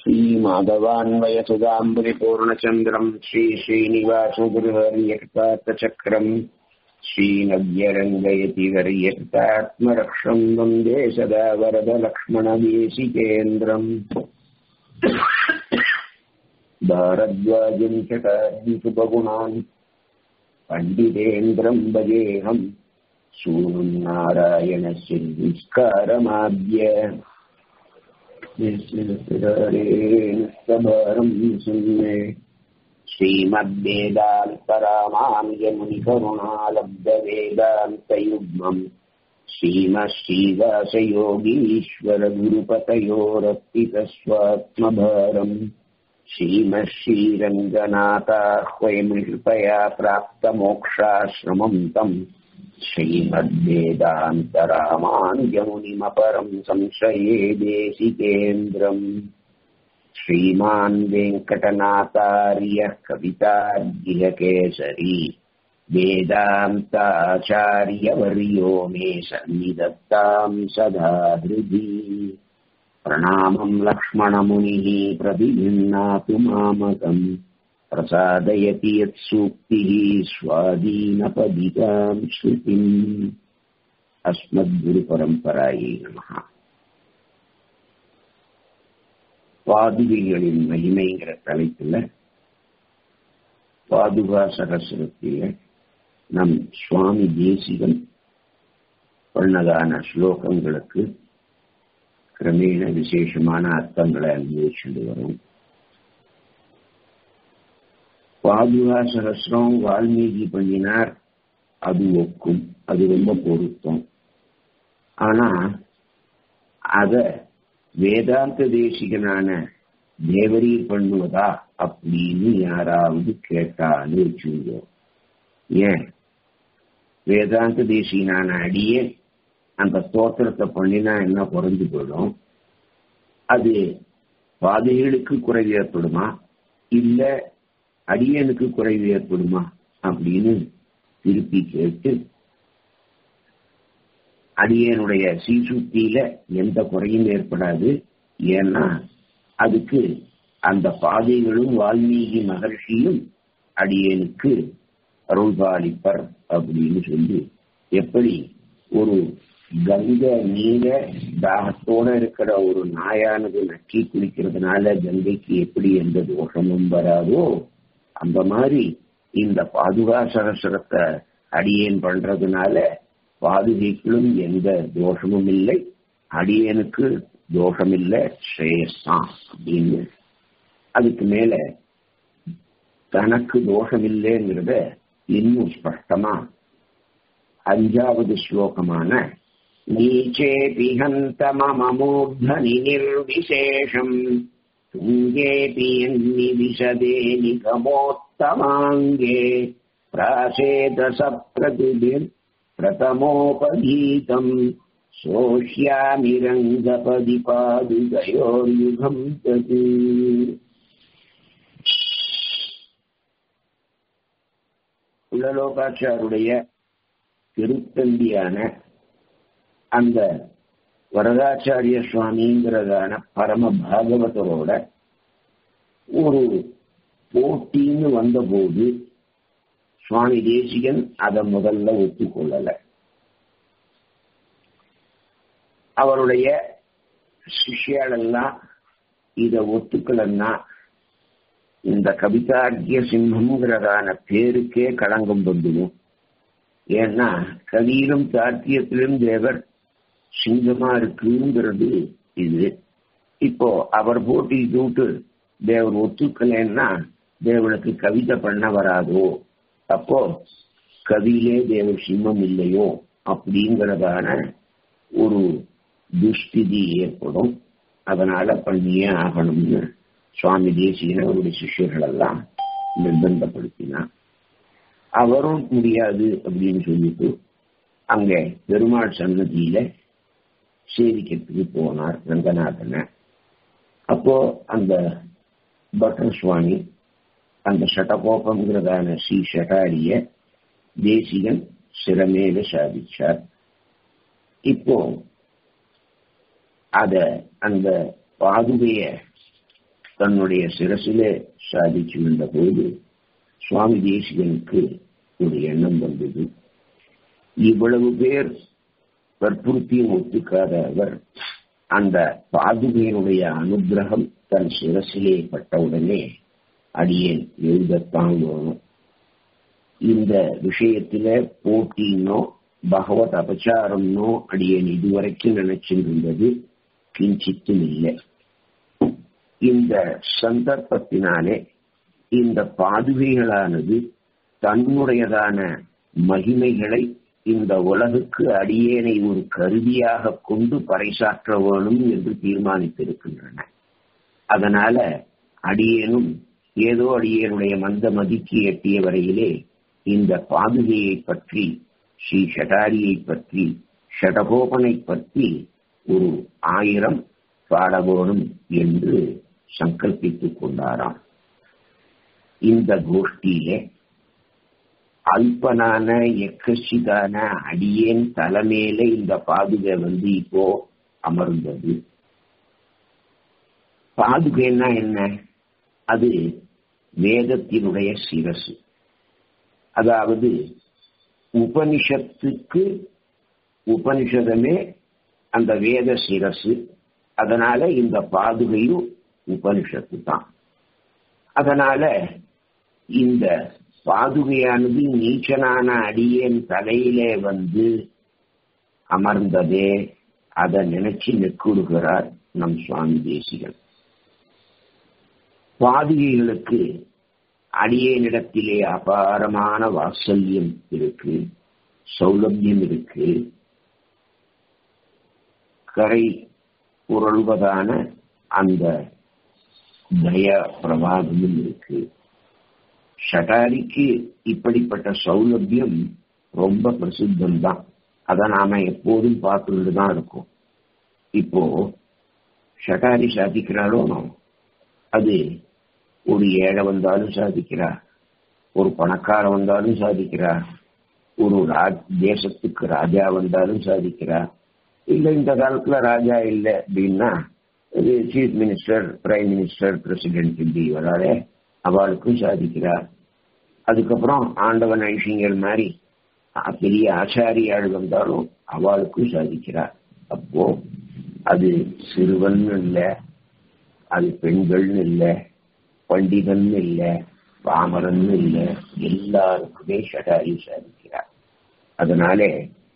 श्रीमाधवान्वयसुधाम्बुरिपूर्णचन्द्रम् श्रीश्रीनिवासगुरुवर्यकृतार्थचक्रम् श्रीनव्यरङ्गयति वर्यकृतात्मरक्षम् वन्दे सदा वरदलक्ष्मणदेशिकेन्द्रम् भारद्वाजम् चकार्युपगुणान् पण्डितेन्द्रम् भजेऽहम् सूनुम् नारायणस्य निष्कारमाद्य निःसिरम् सुन्मे श्रीमद्वेदान्तरामानुजमुनिकरुणालब्धवेदान्तयुग्मम् श्रीमश्रीवासयोगीश्वरगुरुपतयोरर्पितस्वात्मभारम् श्रीमः श्रीरङ्गनाथाह्वयमृपया प्राप्तमोक्षाश्रमम् तम् श्रीमद्वेदान्तरामानुजमुनिमपरम् संशये देशिकेन्द्रम् श्रीमान् वेङ्कटनाथार्यः कवितार्गिहकेसरी वेदान्ताचार्यवर्यो मे सन्निधत्ताम् सदा हृदि प्रणामम् लक्ष्मणमुनिः प्रतिभिन्नातु मामकम् प्रसादयति यत्सूक्तिः स्वाधीनपदिताम् श्रुतिम् अस्मद्गुरुपरम्परायै நமः பாதுகைகளின் மகிமைங்கிற தலைப்புல பாதுகா சகசிரத்தில நம் சுவாமி தேசிகன் பண்ணதான ஸ்லோகங்களுக்கு கிரமேண விசேஷமான அர்த்தங்களை அனுபவிச்சுட்டு வரும் பாதுகா சகசிரம் வால்மீகி பண்ணினார் அது ஒக்கும் அது ரொம்ப பொருத்தம் ஆனா அத வேதாந்த தேசிகனான தேவரீர் பண்ணுவதா அப்படின்னு யாராவது கேட்டாலும் வச்சுங்க ஏன் வேதாந்த தேசிகனான அடியே அந்த ஸ்தோத்திரத்தை பண்ணினா என்ன குறைஞ்சு போயிடும் அது பாதைகளுக்கு குறைவு ஏற்படுமா இல்ல அடியனுக்கு குறைவு ஏற்படுமா அப்படின்னு திருப்பி கேட்டு அடியனுடைய சீசுத்தியில எந்த குறையும் ஏற்படாது ஏன்னா அதுக்கு அந்த பாதைகளும் வால்மீகி மகர்ஷியும் அடியனுக்கு அருள்பாலிப்பர் அப்படின்னு சொல்லி எப்படி ஒரு கங்கை நீர தாகத்தோட இருக்கிற ஒரு நாயானது நக்கி குளிக்கிறதுனால கங்கைக்கு எப்படி எந்த தோஷமும் வராதோ அந்த மாதிரி இந்த பாதுகா சகசரத்தை அடியேன் பண்றதுனால பாதுகைகளும் எந்த தோஷமும் இல்லை அடியனுக்கு தோஷம் இல்லை ஸ்ரேயஸ்தான் அப்படின்னு அதுக்கு மேல தனக்கு தோஷம் இல்லைங்கிறத இன்னும் ஸ்பஷ்டமா அஞ்சாவது ஸ்லோகமான நீச்சேபி ஹந்த மம மூர்தனி நிர்விசேஷம் துங்கேபி விசதே நிகமோத்தமாங்கே பிராசேத சப்ரதிபிர் प्रथमोपगीतम् सोष्यामि रङ्गपदि पादुकयोर्युगम् तत् குலலோகாச்சாருடைய திருத்தந்தியான அந்த வரதாச்சாரிய சுவாமிங்கிறதான பரம பாகவதரோட ஒரு போட்டின்னு வந்தபோது சுவாமி தேசிகன் அதை முதல்ல ஒத்துக்கொள்ளல அவருடைய சிஷியாலெல்லாம் இத ஒத்துக்கலன்னா இந்த கவிதார்க்கிய சிம்மங்கிறதான பேருக்கே களங்கம் வந்துடும் ஏன்னா கவியிலும் தார்க்கியத்திலும் தேவர் சிங்கமா இருக்குங்கிறது இது இப்போ அவர் போட்டி விட்டு தேவர் ஒத்துக்கலைன்னா தேவனுக்கு கவிதை பண்ண வராதோ அப்போ கவியிலே தேவ சிம்மம் இல்லையோ அப்படிங்கிறதான ஒரு துஷ்டிதி ஏற்படும் அதனால பண்ணியே ஆகணும்னு சுவாமி தேசியன் அவருடைய சிஷியர்கள் எல்லாம் நிர்பந்தப்படுத்தினார் அவரும் முடியாது அப்படின்னு சொல்லிட்டு அங்க பெருமாள் சன்னதியில சேவிக்கிறதுக்கு போனார் ரங்கநாதனை அப்போ அந்த பட்டர் சுவாமி அந்த ஷட்டகோபங்கிறதான ஸ்ரீ ஷட்டாரிய தேசிகன் சிறமேல சாதிச்சார் இப்போ அத அந்த பாதுகைய தன்னுடைய சிரசிலே சாதிச்சு வந்த போது சுவாமி தேசிகனுக்கு ஒரு எண்ணம் வந்தது இவ்வளவு பேர் வற்புறுத்தியும் ஒத்துக்காத அவர் அந்த பாதுகையினுடைய அனுகிரகம் தன் சிரசிலே பட்டவுடனே அடியேன் எழுதத்தான் வேணும் இந்த விஷயத்துல போட்டினோ பகவத் அபச்சாரம்னோ அடியேன் இதுவரைக்கும் நினைச்சிருந்தது கிஞ்சித்தும் இல்லை இந்த சந்தர்ப்பத்தினாலே இந்த பாதுகைகளானது தன்னுடையதான மகிமைகளை இந்த உலகுக்கு அடியேனை ஒரு கருவியாக கொண்டு பறைசாற்ற வேணும் என்று தீர்மானித்திருக்கின்றன அதனால அடியேனும் ஏதோ அடியேனுடைய மந்த மதிக்கு எட்டிய வரையிலே இந்த பாதுகையை பற்றி ஸ்ரீ ஷடாரியை பற்றி ஷடகோபனை பற்றி ஒரு ஆயிரம் பாட வேணும் என்று சங்கல்பித்துக் கொண்டாராம் இந்த கோஷ்டியிலே அல்பனான எக்கசிதான அடியேன் தலைமையில இந்த பாதுகை வந்து இப்போ அமர்ந்தது பாதுகைன்னா என்ன அது வேதத்தினுடைய சிரசு அதாவது உபனிஷத்துக்கு உபனிஷதமே அந்த வேத சிரசு அதனால இந்த பாதுகையும் உபனிஷத்து தான் அதனால இந்த பாதுகையானது நீச்சனான அடியேன் தலையிலே வந்து அமர்ந்ததே அதை நினைச்சு நெக்குடுகிறார் நம் சுவாமி தேசிகள் பாதுகைகளுக்கு அடியேனிடத்திலே அபாரமான வாத்சல்யம் இருக்கு சௌலபியம் இருக்கு கரை புரள்வதான அந்த தய பிரபாகமும் இருக்கு ஷட்டாரிக்கு இப்படிப்பட்ட சௌலபியம் ரொம்ப பிரசித்தம் தான் அதை நாம எப்போதும் பார்த்துட்டு தான் இருக்கோம் இப்போ ஷட்டாரி சாதிக்கிறாளோ அது ஒரு ஏழை வந்தாலும் சாதிக்கிறா ஒரு பணக்கார வந்தாலும் சாதிக்கிறா ஒரு தேசத்துக்கு ராஜா வந்தாலும் சாதிக்கிறா இல்ல இந்த காலத்துல ராஜா இல்ல அப்படின்னா chief minister prime minister president இப்படி வராதே அவளுக்கும் சாதிக்கிறா அதுக்கப்புறம் ஆண்டவன் ஐஷிங்கர் மாதிரி பெரிய ஆச்சாரியாள் வந்தாலும் அவளுக்கும் சாதிக்கிறா அப்போ அது சிறுவன் இல்லை அது பெண்கள்னு இல்லை பண்டிதன் இல்லை பாமரன் இல்லை எல்லாருக்குமே ஷடாரி சாதிக்கிறார் அதனாலே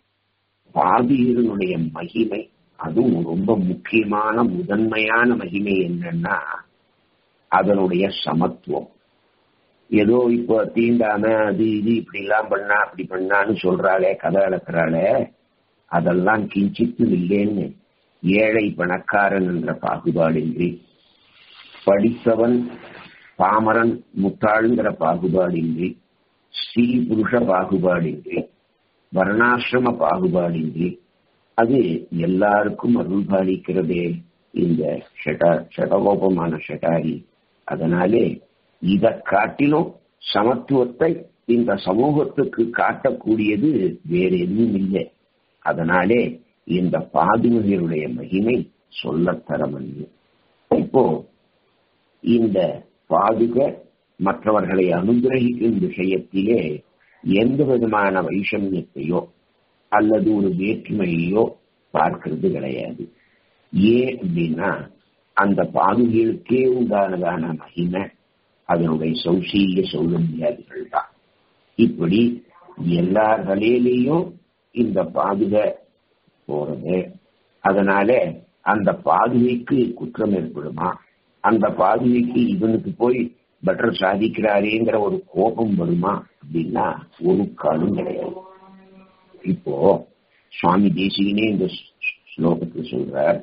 பாதியனுடைய மகிமை அதுவும் ரொம்ப முக்கியமான முதன்மையான மகிமை என்னன்னா அதனுடைய சமத்துவம் ஏதோ இப்போ தீண்டாம அது இது இப்படி எல்லாம் பண்ணா அப்படி பண்ணான்னு சொல்றாளே கதை அளக்குறாளே அதெல்லாம் கிஞ்சித்து இல்லைன்னு ஏழை பணக்காரன் என்ற பாகுபாடின்றி படித்தவன் பாமரன் முட்டாளுங்கிற பாகுபாடின்றி ஸ்ரீ புருஷ பாகுபாடின்றி வர்ணாசிரம பாகுபாடின்றி அது எல்லாருக்கும் அருள் பாலிக்கிறதே இந்த ஷடகோபமான ஷடாரி அதனாலே இதை காட்டிலும் சமத்துவத்தை இந்த சமூகத்துக்கு காட்டக்கூடியது வேற எதுவும் இல்லை அதனாலே இந்த பாதுகையுடைய மகிமை சொல்லத்தரமன்று இப்போ இந்த பாதுக மற்றவர்களை அனுகிரகிக்கும் விஷயத்திலே எந்த விதமான வைஷமியத்தையோ அல்லது ஒரு வேற்றுமையோ பார்க்கிறது கிடையாது ஏன் அப்படின்னா அந்த பாதுகளுக்கே உண்டானதான மகிமை அதனுடைய சௌசீல்ய சௌலபியாதிகள் தான் இப்படி எல்லா தலையிலையும் இந்த பாதுகை போறது அதனால அந்த பாதுகைக்கு குற்றம் ஏற்படுமா அந்த பாதுகைக்கு இவனுக்கு போய் பெட்டர் சாதிக்கிறாரேங்கிற ஒரு கோபம் வருமா அப்படின்னா ஒரு காலம் கிடையாது இப்போ சுவாமி தேசிகனே இந்த ஸ்லோகத்தில் சொல்றார்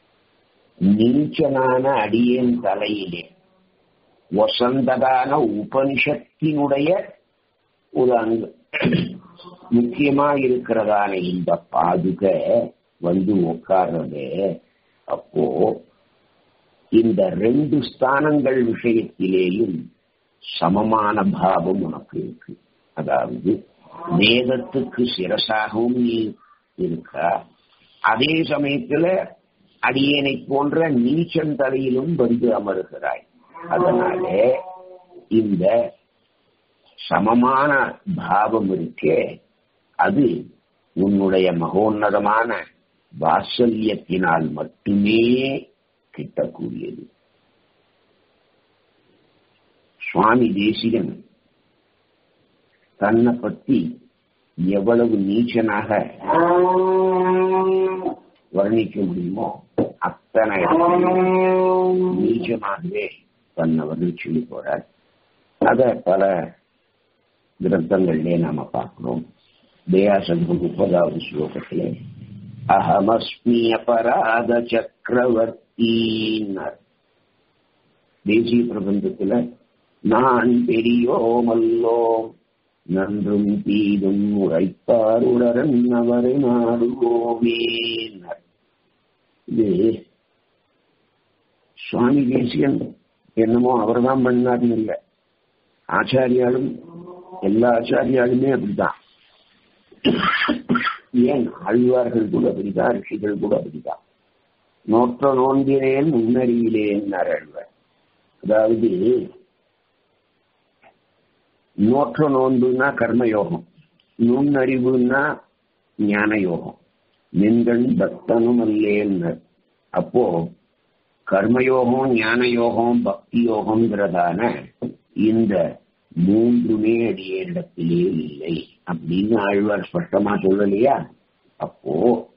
நீச்சனான அடியேன் தலையிலே வசந்ததான உபனிஷத்தினுடைய ஒரு அங்கு முக்கியமா இருக்கிறதான இந்த பாதுக வந்து உட்கார்றது அப்போ இந்த ரெண்டு ஸ்தானங்கள் விஷயத்திலேயும் சமமான பாவம் உனக்கு இருக்கு அதாவது வேதத்துக்கு சிரசாகவும் நீ இருக்கா அதே சமயத்துல அடியேனை போன்ற நீச்சன் தலையிலும் வந்து அமருகிறாய் அதனாலே இந்த சமமான பாவம் இருக்கே அது உன்னுடைய மகோன்னதமான வாசல்யத்தினால் மட்டுமே கிட்டக்கூடியது சுவாமி தேசிகன் தன்னை பத்தி எவ்வளவு நீச்சனாக வர்ணிக்க முடியுமோ அத்தனை நீச்சமாகவே தன்னை வர்ணிச்சு போறார் அத பல கிரந்தங்களிலே நாம பார்க்கிறோம் தயாசங்கம் முப்பதாவது ஸ்லோகத்திலே அகமஸ்மி அபராத சக்கரவர்த்தினார் தேசிய பிரபந்தத்துல நான் பெரியோமல்லோம் நன்றும் தீதும் உரைப்பார் உடரன் அவரை நாடுவோமேனர் இது சுவாமி தேசியன் என்னமோ அவர்தான் பண்ணாருன்னு இல்லை ஆச்சாரியாலும் எல்லா ஆச்சாரியாலுமே அப்படிதான் ஏன் ஆழ்வார்கள் கூட அப்படிதான் ரிஷிகள் கூட அப்படிதான் நோற்ற நோன்பினேன் முன்னறியிலேன் ஆழ்வார் அதாவது நோற்ற நோன்புனா கர்மயோகம் நுண்ணறிவுன்னா ஞான யோகம் நின்கண் பக்தனும் அல்லேன்னர் அப்போ கர்மயோகம் ஞான யோகம் பக்தி யோகம்ங்கிறதான இந்த மூன்றுமே அடியேரிடத்திலே இல்லை அப்படின்னு ஆழ்வார் ஸ்பஷ்டமா சொல்லலையா அப்போ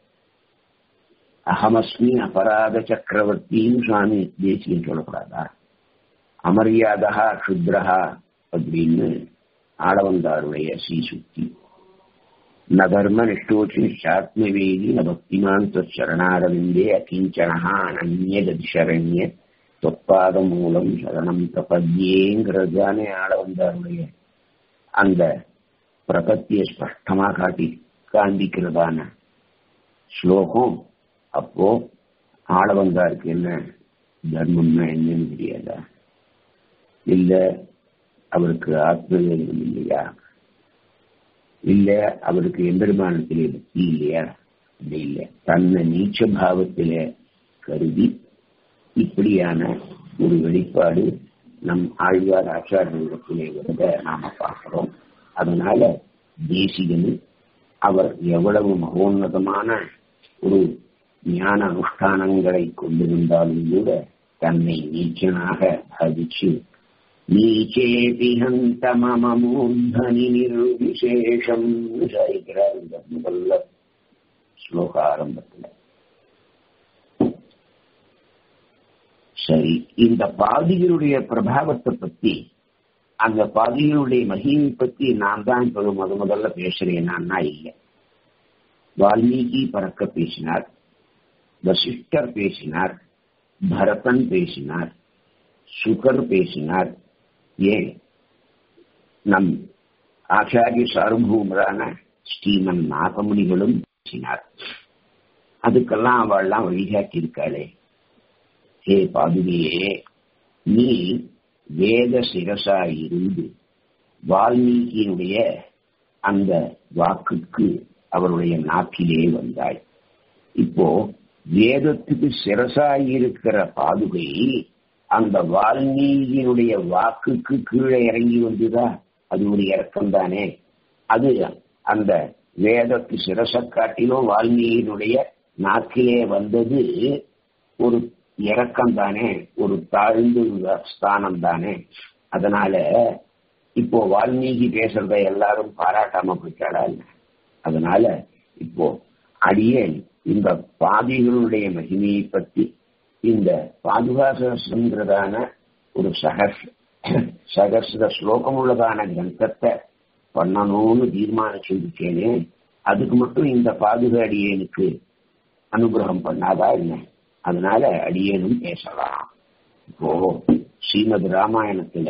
அகமஸ்மி அபராத சக்கரவர்த்தின்னு சுவாமி தேசியம் சொல்லக்கூடாதா அமரியாதா க்ஷுத்ரஹா அப்படின்னு ஆளவந்தாருடைய ஸ்ரீசுக்தி ந தர்ம நிஷ்டோச்சி சாத்மவேதி ந பக்திமான் சரணாரவிந்தே அகிஞ்சனஹா அனன்யததிசரண்ய தொப்பாத மூலம் சரணம் பிரபத்தியேங்கிறது தானே ஆளவந்தாருடைய அந்த பிரபத்தியை ஸ்பஷ்டமா காட்டி காண்பிக்கிறதான ஸ்லோகம் அப்போ ஆளவந்தாருக்கு என்ன தர்மம்னா என்னன்னு தெரியாதா இல்ல அவருக்கு ஆத்மவேதம் இல்லையா இல்ல அவருக்கு எம்பெருமானத்திலே பக்தி இல்லையா அப்படி இல்லை தன்னை நீச்ச பாவத்தில கருதி இப்படியான ஒரு வெளிப்பாடு நம் ஆழ்வார் ஆச்சாரியத்திலே வருத நாம பார்க்கிறோம் அதனால தேசிகன் அவர் எவ்வளவு மகோன்னதமான ஒரு ஞான அனுஷ்டானங்களை கொண்டிருந்தாலும் கூட தன்னை நீச்சனாக பாதிச்சு நீச்சேபி ஹந்த மம மூர்தனி நிர்விசேஷம் சாய்க்கிறார் இந்த முதல்ல ஸ்லோக ஆரம்பத்தில் சரி இந்த பாதிகளுடைய பிரபாவத்தை பத்தி அந்த பாதிகளுடைய மகிமை பத்தி நான் தான் இப்ப முத முதல்ல பேசுறேன்னா இல்லை வால்மீகி பறக்க பேசினார் வசிஷ்டர் பேசினார் பரதன் பேசினார் சுகர் பேசினார் ஏன் நம் ஆச்சாரிய சார்பூமரான ஸ்ரீமன் நாகமுனிகளும் பேசினார் அதுக்கெல்லாம் அவள்லாம் வழிகாட்டி இருக்காளே ஹே பாதுகையே நீ வேத சிரசா இருந்து வால்மீகியினுடைய அந்த வாக்குக்கு அவருடைய நாக்கிலே வந்தாய் இப்போ வேதத்துக்கு சிரசாய் இருக்கிற பாதுகை அந்த வால்மீகியினுடைய வாக்குக்கு கீழே இறங்கி வந்ததா அது ஒரு இறக்கம் தானே அது அந்த வேதத்து சிரச காட்டிலும் வால்மீகியினுடைய நாக்கிலே வந்தது ஒரு இறக்கம் தானே ஒரு தாழ்ந்த ஸ்தானம் தானே அதனால இப்போ வால்மீகி பேசுறத எல்லாரும் பாராட்டாம போயிட்டாடா அதனால இப்போ அடியேன் இந்த பாதிகளுடைய மகிமையை பற்றி இந்த பாதுகாசங்கிறதான ஒரு சகஸ் சகஸ்ர ஸ்லோகம் உள்ளதான கிரந்தத்தை பண்ணணும்னு தீர்மானிச்சிருக்கேனே அதுக்கு மட்டும் இந்த பாதுகா அடியேனுக்கு அனுகிரகம் பண்ணாதா என்ன அதனால அடியேனும் பேசலாம் இப்போ ஸ்ரீமத் ராமாயணத்துல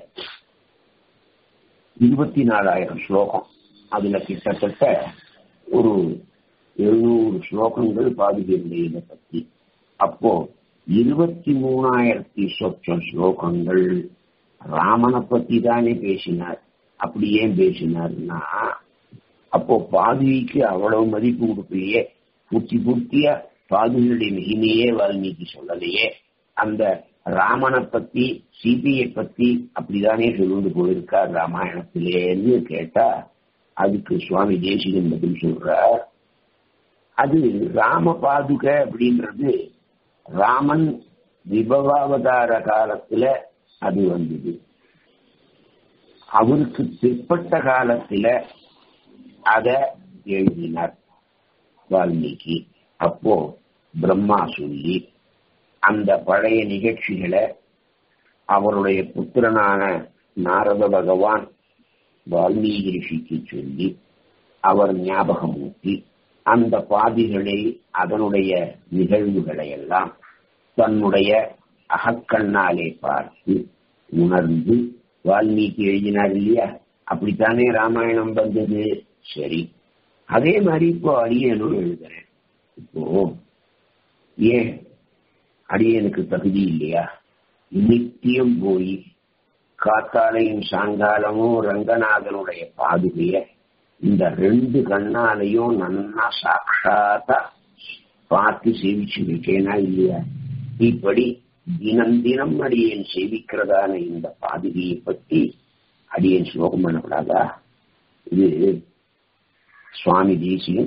இருபத்தி நாலாயிரம் ஸ்லோகம் அதுல கிட்டத்தட்ட ஒரு எழுநூறு ஸ்லோகங்கள் பாதுகையுடைய பத்தி அப்போ இருபத்தி மூணாயிரத்தி சொச்சம் ஸ்லோகங்கள் ராமனை பத்தி தானே பேசினார் அப்படி ஏன் பேசினார்னா அப்போ பாதுகைக்கு அவ்வளவு மதிப்பு கொடுக்கலையே பூர்த்தி பூர்த்தியா பாதுகளுடைய மகிமையே வால்மீகி சொல்லலையே அந்த ராமனை பத்தி சீதையை பத்தி அப்படிதானே சொல்லிட்டு போயிருக்கார் ராமாயணத்திலேன்னு கேட்டா அதுக்கு சுவாமி தேசிகன் பதில் சொல்றார் அது ராம பாதுக அப்படின்றது ராமன் விபவாவதார காலத்துல அது வந்தது அவருக்கு பிற்பட்ட காலத்துல அத எழுதினார் வால்மீகி அப்போ பிரம்மா சொல்லி அந்த பழைய நிகழ்ச்சிகளை அவருடைய புத்திரனான நாரத பகவான் வால்மீகி ரிஷிக்கு சொல்லி அவர் ஞாபகமூட்டி அந்த பாதிகளை அதனுடைய நிகழ்வுகளை எல்லாம் தன்னுடைய அகக்கண்ணாலே பார்த்து உணர்ந்து வால்மீகி எழுதினார் இல்லையா அப்படித்தானே ராமாயணம் வந்தது சரி அதே மாதிரி இப்போ அடியனும் எழுதுறேன் இப்போ ஏன் அடியனுக்கு தகுதி இல்லையா நித்தியம் போய் காத்தாலையும் சாயங்காலமும் ரங்கநாதனுடைய பாதுகைய இந்த ரெண்டு கண்ணாலையும் நன்னா சாட்சாத்தா பார்த்து சேவிச்சு வைக்கேனா இல்லையா இப்படி தினம் தினம் அடியேன் சேவிக்கிறதான இந்த பாதுகையை பற்றி அடியேன் ஸ்லோகம் பண்ணப்படாதா இது சுவாமி தேசியம்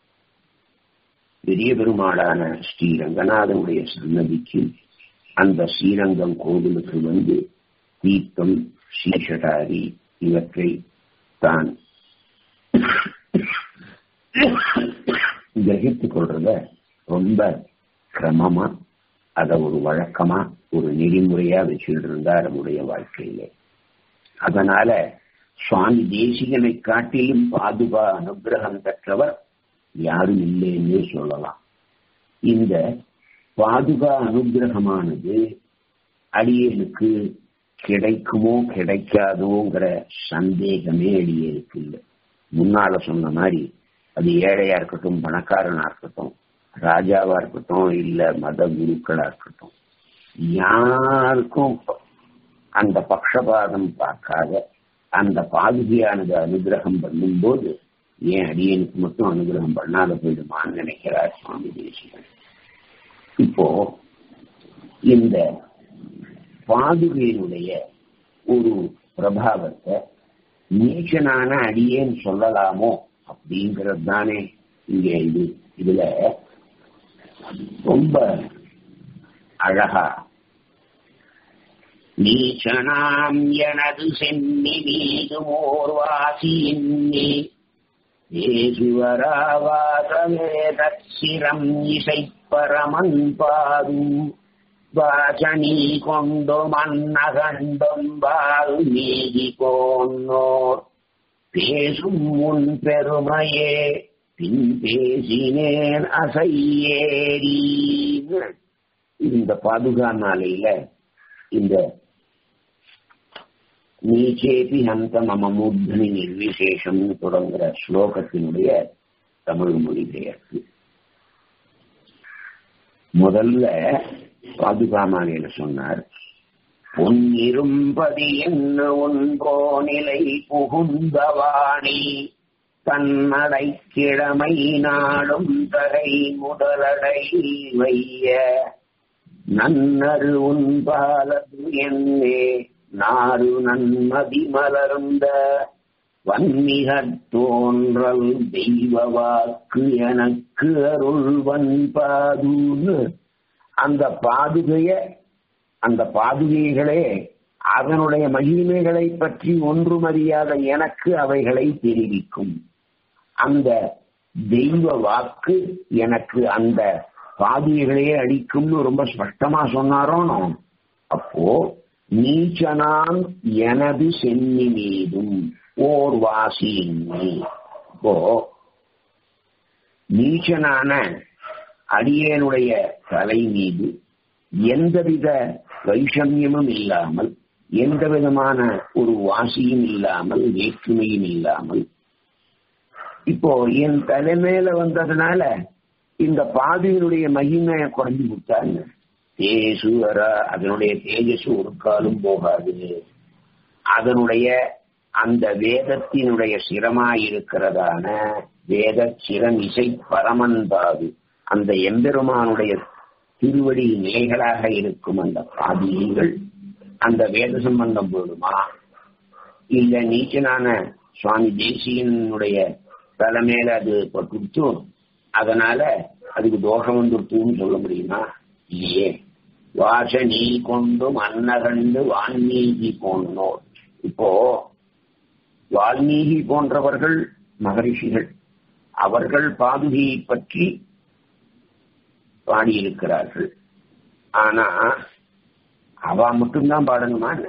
பெரிய பெருமாளான ஸ்ரீரங்கநாதனுடைய சன்னதிக்கு அந்த ஸ்ரீரங்கம் கோவிலுக்கு வந்து தீர்த்தம் ஸ்ரீஷடாரி இவற்றை தான் கிரகித்துக் கொள்றத ரொம்ப கிரமமா அத ஒரு வழக்கமா ஒரு நெறிமுறையா வச்சுட்டு இருந்தார் நம்முடைய வாழ்க்கையில அதனால சுவாமி தேசிகனை காட்டிலும் பாதுகா அனுகிரகம் பெற்றவர் யாரும் இல்லைன்னே சொல்லலாம் இந்த பாதுகா அனுகிரகமானது அடியனுக்கு கிடைக்குமோ கிடைக்காதோங்கிற சந்தேகமே அடியனுக்கு இல்லை முன்னால சொன்ன மாதிரி அது ஏழையா இருக்கட்டும் பணக்காரனா இருக்கட்டும் ராஜாவா இருக்கட்டும் இல்ல மத குருக்களா இருக்கட்டும் யாருக்கும் அந்த பக்ஷபாதம் பார்க்காத அந்த பாதுகையானது அனுகிரகம் பண்ணும்போது ஏன் அடியனுக்கு மட்டும் அனுகிரகம் பண்ணாத போயிடுமான்னு நினைக்கிறார் சுவாமி தேசிகன் இப்போ இந்த பாதுகையினுடைய ஒரு பிரபாவத்தை நீச்சனான அடியேன்னு சொல்லலாமோ அப்படிங்கிறது தானே இங்க இது இதுல ரொம்ப அழகா நீச்சனாம் எனது சென்னி மீது ஓர்வாசி எண்ணி ஏசுவராவாசமே தச்சிரம் இசை பரமன் பாது வாசனி கொண்டு மன்னகண்டும் பால் நீதி கோன்னோர் பேசும் உன் பெருமையே பின் பேசினேன் அசையேறி இந்த பாதுகா நாளையில இந்த நீச்சேபி ஹந்த மம மூர்தனி நிர்விசேஷம் தொடங்குற ஸ்லோகத்தினுடைய தமிழ் மொழிபெயர்ப்பு முதல்ல பாதுகாமாலையில சொன்னார் பொன்னிரும்பதி என்ன ஒன்றோ நிலை புகுந்தவாணி தன்னடை கிழமை நாடும் தகை முதலடை வைய நன்னரு உன்பாலது என்னே நாறு நன்மதி மலர்ந்த வன்மிகத் தோன்றல் தெய்வ வாக்கு எனக்கு அருள்வன் பாதுன்னு அந்த பாதுகைய அந்த பாதுகைகளே அதனுடைய மகிமைகளை பற்றி ஒன்றும் அறியாத எனக்கு அவைகளை தெரிவிக்கும் அந்த தெய்வ வாக்கு எனக்கு அந்த பாதுகைகளையே அளிக்கும்னு ரொம்ப ஸ்பஷ்டமா சொன்னாரோனோ அப்போ நீச்சனாம் எனது சென்னி மீதும் ஓர் வாசியின்மை இப்போ நீச்சனான அடியனுடைய தலை மீது எந்தவித வைஷமியமும் இல்லாமல் எந்த விதமான ஒரு வாசியும் இல்லாமல் வேற்றுமையும் இல்லாமல் இப்போ என் தலைமையில வந்ததுனால இந்த பாதையினுடைய மகிமையை குறைஞ்சு கொடுத்தாங்க தேசு வர அதனுடைய தேஜஸ் ஒரு காலும் போகாது அதனுடைய அந்த வேதத்தினுடைய சிரமாயிருக்கிறதான வேத சிரம் இசை பரமன்பாது அந்த எம்பெருமானுடைய திருவடி நிலைகளாக இருக்கும் அந்த பாதிகள் அந்த வேத சம்பந்தம் போடுமா இல்ல நீச்சனான சுவாமி தேசியனுடைய தலைமையில அது பட்டுட்டும் அதனால அதுக்கு தோஷம் வந்துருத்துன்னு சொல்ல முடியுமா இல்லையே வாச நீ கொண்டு மன்னகண்டு வால்மீகி போனோர் இப்போ வால்மீகி போன்றவர்கள் மகரிஷிகள் அவர்கள் பாதுகையை பற்றி பாடியிருக்கிறார்கள் ஆனா அவ மட்டும்தான் பாடணுமா என்ன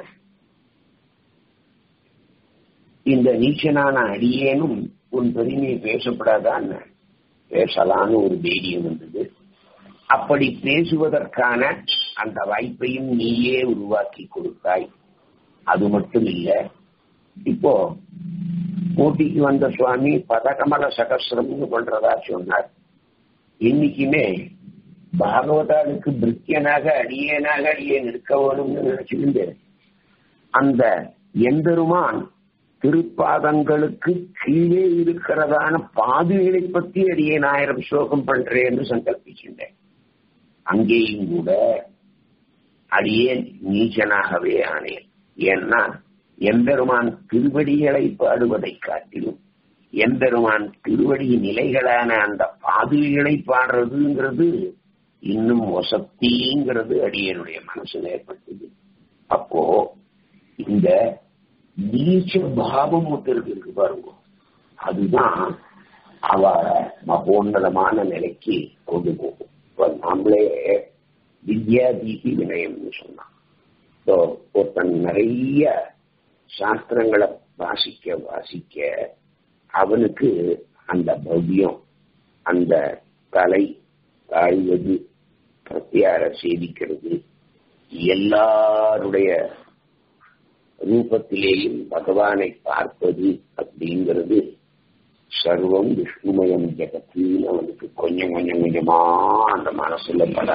இந்த நீச்சனான அடியேனும் உன் பெருமையை பேசப்படாதான் பேசலான்னு ஒரு தைரியம் வந்தது அப்படி பேசுவதற்கான அந்த வாய்ப்பையும் நீயே உருவாக்கி கொடுத்தாய் அது மட்டும் இல்ல இப்போ போட்டிக்கு வந்த சுவாமி பதகமல சகசிரம்னு பண்றதா சொன்னார் இன்னைக்குமே பாகவதாளுக்கு பிரித்தியனாக அடியேனாக அடியேன் இருக்க வேணும்னு நினைச்சிருந்து அந்த எம்பெருமான் திருப்பாதங்களுக்கு கீழே இருக்கிறதான பாதுகளை பத்தி அடியேன் ஆயிரம் ஸ்லோகம் பண்றேன்னு சங்கல்பிக்கின்றேன் அங்கேயும் கூட அடியேன் நீச்சனாகவே ஆனேன் ஏன்னா எம்பெருமான் திருவடிகளை பாடுவதை காட்டிலும் எம்பெருமான் திருவடி நிலைகளான அந்த பாதுகளை பாடுறதுங்கிறது இன்னும் வசத்திங்கிறது அடியனுடைய மனசுல ஏற்பட்டது அப்போ இந்த நீச்ச பாவம் ஒருத்தருக்கு இருக்கு பாருங்க அதுதான் அவ மகோன்னதமான நிலைக்கு கொண்டு போகும் இப்ப நாமளே வித்யா தீபி வினயம்னு சொன்னான் ஒருத்தன் நிறைய சாஸ்திரங்களை வாசிக்க வாசிக்க அவனுக்கு அந்த பவ்யம் அந்த கலை தாழ்வது பிரத்தியார சேவிக்கிறது எல்லாருடைய ரூபத்திலேயும் பகவானை பார்ப்பது அப்படிங்கிறது சர்வம் விஷ்ணுமயம் ஜெகத்தின்னு அவனுக்கு கொஞ்சம் கொஞ்சம் கொஞ்சமா அந்த மனசுல பட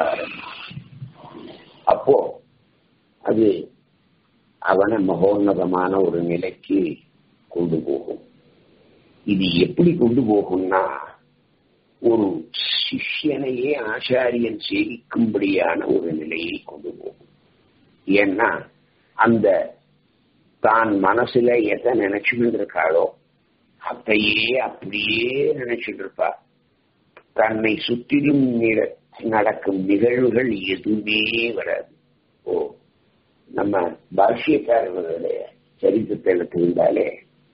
அப்போ அது அவனை மகோன்னதமான ஒரு நிலைக்கு கொண்டு போகும் இது எப்படி கொண்டு போகும்னா ஒரு சிஷ்யனையே ஆச்சாரியன் சேவிக்கும்படியான ஒரு நிலையை கொண்டு போகும் ஏன்னா அந்த தான் மனசுல எதை நினைச்சுட்டு இருக்காளோ அதையே அப்படியே நினைச்சிட்டு இருப்பா தன்னை சுற்றிலும் நடக்கும் நிகழ்வுகள் எதுவுமே வராது ஓ நம்ம பாஷ்யக்காரர்களுடைய சரித்திரத்தை எடுத்திருந்தாலே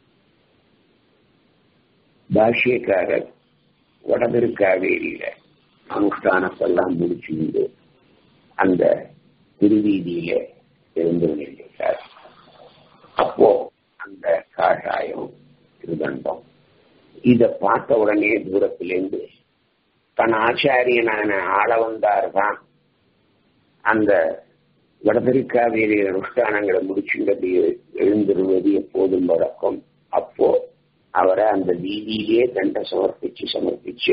பாஷ்யக்காரர் வடதிருக்காவேரியில அனுஷ்டானத்தெல்லாம் முடிச்சுண்டு அந்த திருவீதியில இருந்து நின்றார் அப்போ அந்த காஷாயம் திருதண்டம் இத பார்த்த உடனே தூரத்திலிருந்து தன் ஆச்சாரியனான ஆளவந்தார் தான் அந்த வடதிருக்காவேரி அனுஷ்டானங்களை முடிச்சுட்டு எழுந்திருவது எப்போதும் வழக்கம் அப்போ அவரை அந்த வீதியிலே தண்டை சமர்ப்பிச்சு சமர்ப்பிச்சு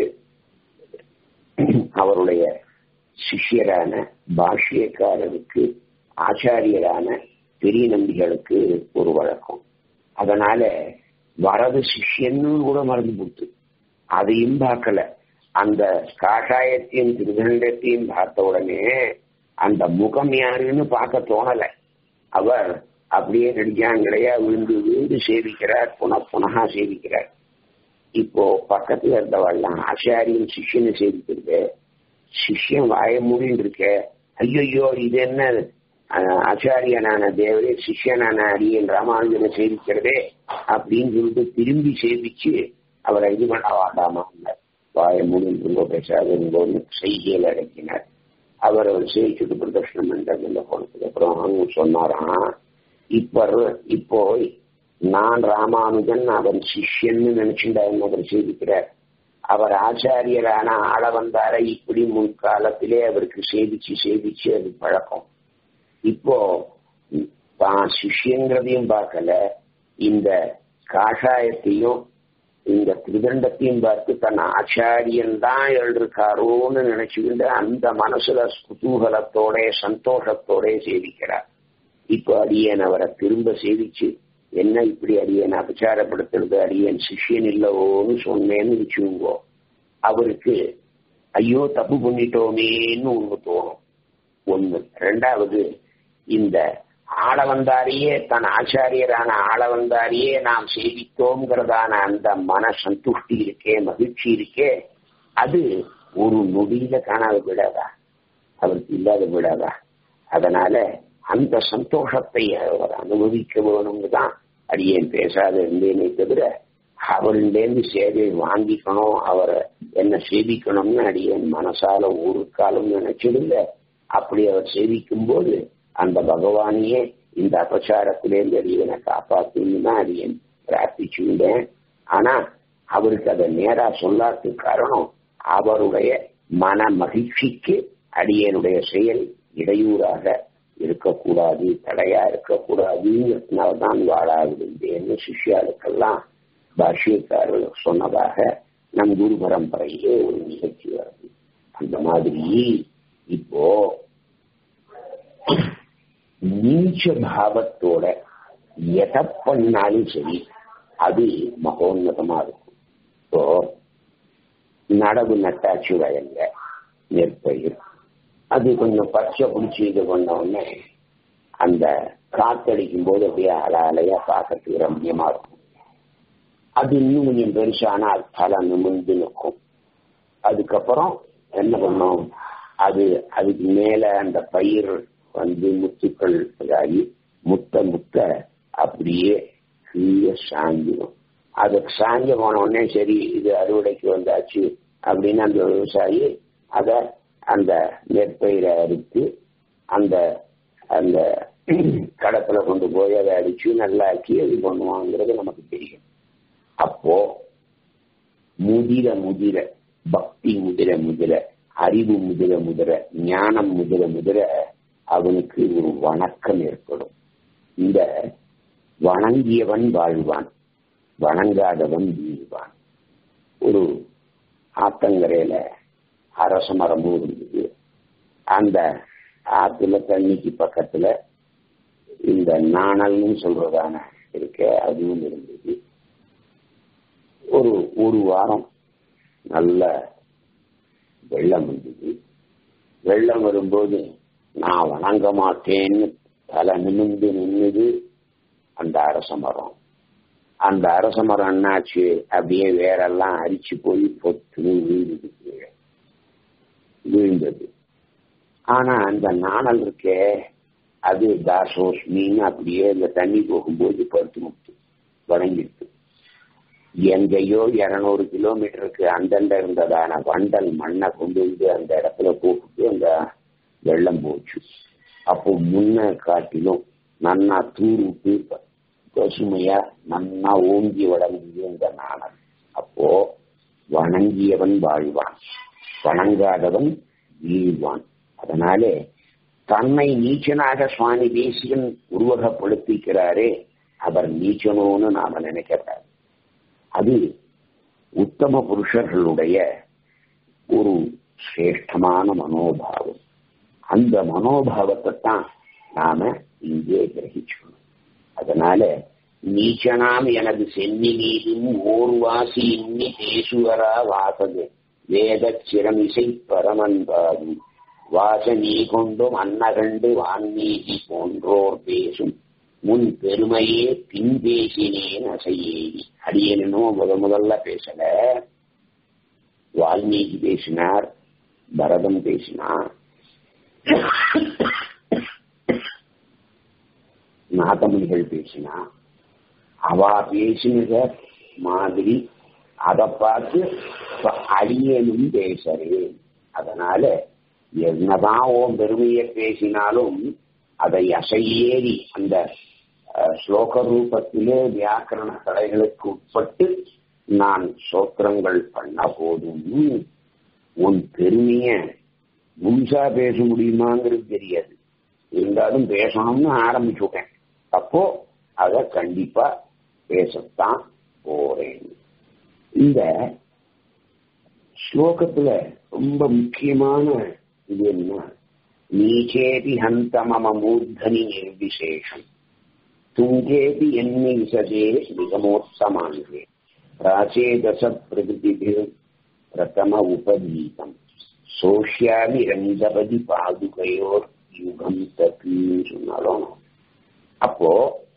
அவருடைய சிஷ்யரான பாஷ்யக்காரருக்கு ஆச்சாரியரான பெரிய நம்பிகளுக்கு ஒரு வழக்கம் அதனால வரது சிஷ்யன்னு கூட மறந்து போட்டு அதையும் பார்க்கல அந்த காஷாயத்தையும் திருதண்டத்தையும் பார்த்த உடனே அந்த முகம் யாருன்னு பார்க்க தோணல அவர் அப்படியே நடிச்சாங்களையா விழுந்து விழுந்து சேவிக்கிறார் புன புனகா சேவிக்கிறார் இப்போ பக்கத்துல இருந்தவள்லாம் ஆச்சாரியன் சிஷ்யனை சேவிக்கிறது சிஷ்யன் வாய மூடின்னு இருக்க ஐயோ இது என்ன ஆச்சாரியனான தேவரே சிஷ்யனான அரியன் ராமானுஜனை சேவிக்கிறதே அப்படின்னு சொல்லிட்டு திரும்பி சேவிச்சு அவரை இது பண்ண வாடாமா வாய மூடின்னு பேசாதுன்னு செய்கையில் அடக்கினார் அவர் அவர் சேவிச்சுட்டு பிரதர்ஷனம் பண்றது போனதுக்கு அப்புறம் அவங்க சொன்னாராம் இப்ப இப்போ நான் ராமானுஜன் அவன் சிஷ்யன்னு நினைச்சுட்டா அவர் சேவிக்கிறார் அவர் ஆச்சாரியரான ஆள வந்தார இப்படி முன்காலத்திலே அவருக்கு சேவிச்சு சேவிச்சு அது பழக்கம் இப்போ தான் சிஷ்யங்கிறதையும் பார்க்கல இந்த காஷாயத்தையும் இந்த திருதண்டத்தையும் பார்த்து தன் ஆச்சாரியன் தான் எழுதிருக்காரோன்னு நினைச்சுக்கிட்டு அந்த மனசுல குதூகலத்தோட சந்தோஷத்தோட சேவிக்கிறார் இப்போ அடியன் அவரை திரும்ப சேவிச்சு என்ன இப்படி அடியன் அபச்சாரப்படுத்துறது அடியன் சிஷ்யன் இல்லவோன்னு சொன்னேன்னு வச்சுங்கோ அவருக்கு ஐயோ தப்பு பண்ணிட்டோமேன்னு ஒண்ணு தோணும் ஒண்ணு ரெண்டாவது இந்த ஆளவந்தாரியே தன் ஆச்சாரியரான ஆளவந்தாரியே நாம் சேவித்தோங்கிறதான அந்த மன சந்துஷ்டி இருக்கே மகிழ்ச்சி இருக்கே அது ஒரு நொடியில காணாத விடாதா அவருக்கு இல்லாத விடாதா அதனால அந்த சந்தோஷத்தை அவர் அனுபவிக்க வேணும்னு தான் அடியேன் பேசாத இருந்தேனே தவிர அவருண்டேந்து சேவை வாங்கிக்கணும் அவரை என்ன சேவிக்கணும்னு அடியேன் மனசால ஒரு காலம் நினைச்சிருந்த அப்படி அவர் சேவிக்கும் போது அந்த பகவானையே இந்த அபச்சாரத்திலேருந்து அடியனை காப்பாத்துன்னு தான் அடியன் பிரார்த்திச்சுட்டேன் ஆனா அவருக்கு அதை நேரா சொல்லாததுக்கு காரணம் அவருடைய மன மகிழ்ச்சிக்கு அடியனுடைய செயல் இடையூறாக இருக்கக்கூடாது தடையா இருக்கக்கூடாதுங்கிறதுனால்தான் வாழாவிருந்தேன்னு சிஷ்யாளுக்கெல்லாம் பாஷ்யக்காரர்கள் சொன்னதாக நம் குரு பரம்பரையிலே ஒரு நிகழ்ச்சி வருது அந்த மாதிரி இப்போ நீச்ச பாவத்தோட எதை பண்ணாலும் சரி அது மகோன்னதமா இருக்கும் இப்போ நடவு நட்டாச்சு வயல்ல நெற்பயிர் அது கொஞ்சம் பச்சை பிடிச்சி இது பண்ண உடனே அந்த காத்தடிக்கும் போது அப்படியே அல அலையா பார்க்கறதுக்கு ரம்யமா இருக்கும் அது இன்னும் கொஞ்சம் பெருசானா அது தலை நிமிர்ந்து நிற்கும் அதுக்கப்புறம் என்ன பண்ணும் அது அதுக்கு மேல அந்த பயிர் வந்து முத்துக்கள் இதாகி முத்த முத்த அப்படியே கீழே சாஞ்சிடும் அதுக்கு சாஞ்ச போன உடனே சரி இது அறுவடைக்கு வந்தாச்சு அப்படின்னு அந்த விவசாயி அத அந்த நெற்பயிரை அறுத்து அந்த அந்த கடத்துல கொண்டு போய் அதை அடிச்சு நல்லா ஆக்கி இது பண்ணுவாங்கிறது நமக்கு தெரியும் அப்போ முதிர முதிர பக்தி முதிர முதிர அறிவு முதிர முதிர ஞானம் முதிர முதிர அவனுக்கு ஒரு வணக்கம் ஏற்படும் இந்த வணங்கியவன் வாழ்வான் வணங்காதவன் வீழ்வான் ஒரு ஆத்தங்கரையில அரச மரமும் இருந்தது அந்த ஆத்துல தண்ணிக்கு பக்கத்துல இந்த நாணல்னு சொல்றதான இருக்க அதுவும் இருந்தது ஒரு ஒரு வாரம் நல்ல வெள்ளம் வந்தது வெள்ளம் வரும்போது நான் வணங்க மாட்டேன்னு தலை நிமிந்து நின்னுது அந்த அரச மரம் அந்த அரச மரம் என்னாச்சு அப்படியே வேறெல்லாம் அரிச்சு போய் பொத்துன்னு வீழ்ந்தது கீழே வீழ்ந்தது ஆனா அந்த நாணல் இருக்கே அது தாசோஸ்மின்னு அப்படியே இந்த தண்ணி போகும்போது படுத்து முட்டு வணங்கிட்டு எங்கேயோ இருநூறு கிலோமீட்டருக்கு அந்தண்ட இருந்ததான வண்டல் மண்ணை கொண்டு வந்து அந்த இடத்துல போட்டுட்டு அந்த வெள்ளம் போச்சு அப்போ முன்ன காட்டிலும் நன்னா தூருட்டு பசுமையா நன்னா ஓங்கி வளர்ந்தது இந்த நாணல் அப்போ வணங்கியவன் வாழ்வான் வணங்காதவன் வீழ்வான் அதனாலே தன்னை நீச்சனாக சுவாமி தேசியன் உருவகப்படுத்திக்கிறாரே அவர் நீச்சனோன்னு நாம நினைக்கிறார் அது உத்தம புருஷர்களுடைய ஒரு சிரேஷ்டமான மனோபாவம் அந்த மனோபாவத்தை தான் நாம இங்கே கிரகிச்சோம் அதனால நீச்சனாம் எனது சென்னி மீதும் ஓர்வாசி இன்னி பேசுவரா வாசது வேத சிரமிசை பரமன்பாது வாச நீ கொண்டும் அன்னகண்டு வான்மீகி போன்றோர் பேசும் முன் பெருமையே பின் பேசினேன் அசையேதி அடியனும் முத முதல்ல பேசல வால்மீகி பேசினார் பரதம் பேசினார் நாதமணிகள் பேசினா அவா பேசினத மாதிரி அதை பார்த்து அடியனும் பேசுறேன் அதனால என்னதான் ஓம் பெருமையை பேசினாலும் அதை அசையேறி அந்த ஸ்லோக ரூபத்திலே வியாக்கரண கலைகளுக்கு உட்பட்டு நான் சோத்திரங்கள் பண்ண போதும் உன் பெருமைய முழுசா பேச முடியுமாங்கிறது தெரியாது இருந்தாலும் பேசணும்னு ஆரம்பிச்சுட்டேன் அப்போ அத கண்டிப்பா பேசத்தான் போறேன் இந்த ஸ்லோகத்துல ரொம்ப முக்கியமான இது என்ன நீச்சேபி ஹந்த மம மூர்தனி நிர்விசேஷம் துங்கேபி எண்ணி விசதே நிகமோத்தமாங்கே பிராச்சேதச பிரகிருதி பிரதம உபதீதம் சோஷியாமி ரங்கபதி பாதுகையோர் யுகம் தப்பின்னு சொன்னாலும் அப்போ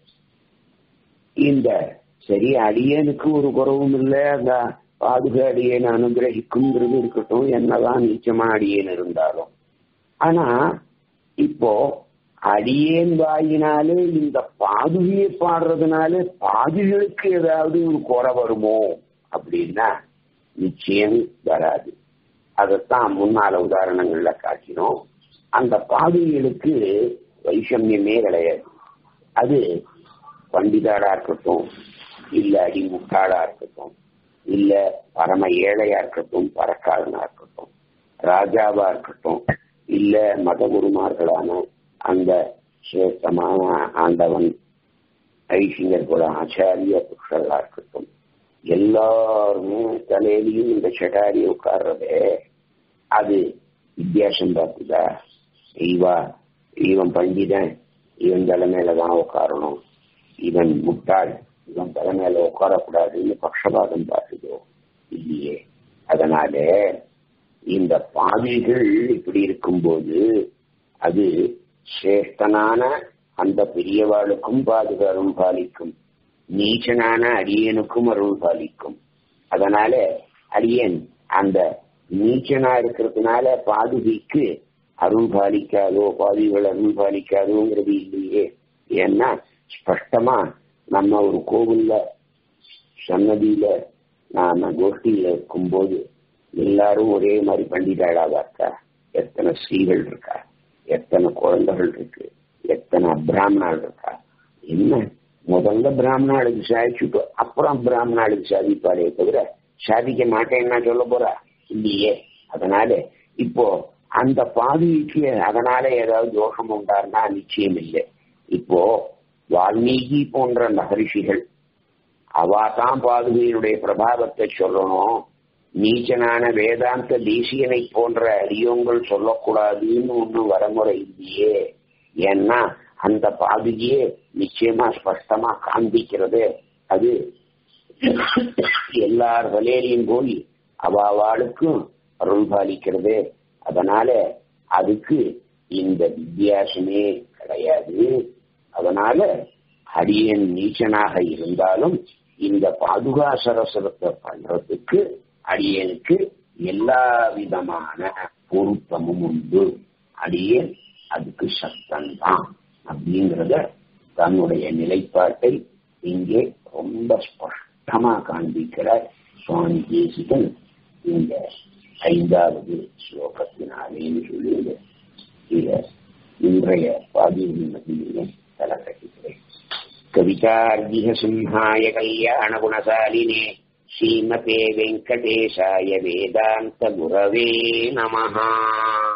இந்த சரி அடியனுக்கு ஒரு குறவும் இல்லை அந்த பாதுகை அடியேன் அனுகிரகிக்குங்கிறது இருக்கட்டும் என்னதான் நிச்சயமா அடியேன் இருந்தாலும் ஆனா இப்போ அடியேன் வாயினாலே இந்த பாதுகையை பாடுறதுனால பாதுகளுக்கு ஏதாவது ஒரு குறை வருமோ அப்படின்னா நிச்சயம் வராது அதைத்தான் முன்னால உதாரணங்கள்ல காட்டினோம் அந்த பாதுகைகளுக்கு வைஷமியமே கிடையாது அது பண்டிதாடா இருக்கட்டும் இல்ல அடிமுட்டாளா இருக்கட்டும் இல்ல பரம ஏழையா இருக்கட்டும் பறக்காதனா இருக்கட்டும் ராஜாவா இருக்கட்டும் இல்ல மதகுருமார்களான அந்த சிரேஷ்டமான ஆண்டவன் ஐசிங்கர் கூட ஆச்சாரிய புருஷர்களா இருக்கட்டும் எல்லாருமே தலையிலையும் இந்த செடாரி உட்கார்றதே அது வித்தியாசம் பார்த்துதா இவா இவன் பண்டிதன் இவன் தலைமையில தான் உட்காரணும் இவன் முட்டாள் இவன் தலைமையில உட்காரக்கூடாதுன்னு பக்ஷபாதம் பார்த்துதோ இல்லையே அதனால இந்த பாவிகள் இப்படி இருக்கும்போது அது சிரேஷ்டனான அந்த பெரியவாளுக்கும் பாதுகாரும் பாலிக்கும் நீச்சனான அடியனுக்கும் அருள் பாலிக்கும் அதனால அடியன் அந்த நீச்சனா இருக்கிறதுனால பாதுகைக்கு அருள் பாலிக்காதோ பாதிகள் அருள் பாலிக்காதோங்கிறது இல்லையே ஏன்னா ஸ்பஷ்டமா நம்ம ஒரு கோவில்ல சன்னதியில நாம கோஷ்டியில இருக்கும்போது எல்லாரும் ஒரே மாதிரி பண்டிதாளாவா இருக்கா எத்தனை ஸ்ரீகள் இருக்கா எத்தனை குழந்தைகள் இருக்கு எத்தனை அப்ராமணாள் இருக்கா என்ன முதல்ல பிராமணாளுக்கு சாதிச்சுட்டு அப்புறம் பிராமணாளுக்கு சாதிப்பாளே தவிர சாதிக்க மாட்டேன்னா சொல்ல போறா இல்லையே அதனால இப்போ அந்த பாதிக்கு அதனால ஏதாவது தோஷம் உண்டாருன்னா நிச்சயம் இல்லை இப்போ வால்மீகி போன்ற மகரிஷிகள் அவா தான் பாதுகையினுடைய பிரபாவத்தை சொல்லணும் நீச்சனான வேதாந்த தேசியனை போன்ற அடியோங்கள் சொல்லக்கூடாதுன்னு ஒண்ணு வரமுறை இல்லையே ஏன்னா அந்த பாதுகையே நிச்சயமா ஸ்பஷ்டமா காண்பிக்கிறது அது எல்லார் வலையிலையும் போய் அவாவாளுக்கும் அருள் பாலிக்கிறது அதனால அதுக்கு இந்த வித்தியாசமே கிடையாது அதனால அடியன் நீச்சனாக இருந்தாலும் இந்த பாதுகா சரசரத்தை பண்றதுக்கு அடியனுக்கு எல்லா விதமான பொருத்தமும் உண்டு அடியேன் அதுக்கு சக்தன் தான் அப்படிங்கிறத தன்னுடைய நிலைப்பாட்டை இங்கே ரொம்ப ஸ்பஷ்டமா காண்பிக்கிறார் சுவாமி தேசிகன் இந்த ஐந்தாவது ஸ்லோகத்தினாலேன்னு சொல்லி இத இன்றைய பாதியின் மத்தியிலே தலை கட்டுகிறேன் கவிதார்ஜிக சிம்ஹாய கல்யாண குணசாலினே ஸ்ரீமதே வெங்கடேசாய வேதாந்த குரவே நமஹா